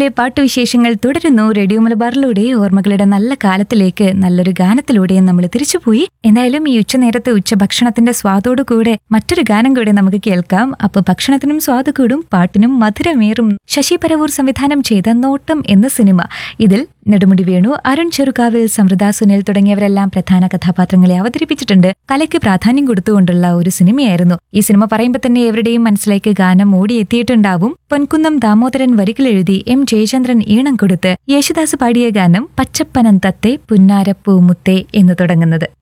ഉച്ചനേരത്തിലെ പാട്ടുവിശേഷങ്ങൾ തുടരുന്നു റേഡിയോ മലബാറിലൂടെ ഓർമ്മകളുടെ നല്ല കാലത്തിലേക്ക് നല്ലൊരു ഗാനത്തിലൂടെയും നമ്മൾ തിരിച്ചുപോയി എന്തായാലും ഈ ഉച്ചനേരത്തെ ഉച്ചഭക്ഷണത്തിന്റെ സ്വാദോടു കൂടെ മറ്റൊരു ഗാനം കൂടെ നമുക്ക് കേൾക്കാം അപ്പൊ ഭക്ഷണത്തിനും സ്വാദ് കൂടും പാട്ടിനും മധുരമേറും ശശി പരവൂർ സംവിധാനം ചെയ്ത നോട്ടം എന്ന സിനിമ ഇതിൽ നെടുമുടി വേണു അരുൺ ചെറുകാവിൽ സമൃദ്ധ സുനിൽ തുടങ്ങിയവരെല്ലാം പ്രധാന കഥാപാത്രങ്ങളെ അവതരിപ്പിച്ചിട്ടുണ്ട് കലയ്ക്ക് പ്രാധാന്യം കൊടുത്തുകൊണ്ടുള്ള ഒരു സിനിമയായിരുന്നു ഈ സിനിമ പറയുമ്പോൾ തന്നെ എവരുടെയും മനസ്സിലേക്ക് ഗാനം ഓടിയെത്തിയിട്ടുണ്ടാവും പൊൻകുന്നം ദാമോദരൻ വരികൾ എഴുതി എം ജയചന്ദ്രൻ ഈണം കൊടുത്ത് യേശുദാസ് പാടിയ ഗാനം പച്ചപ്പനം തത്തെ പുന്നാരപ്പൂ മുത്തേ എന്ന് തുടങ്ങുന്നത്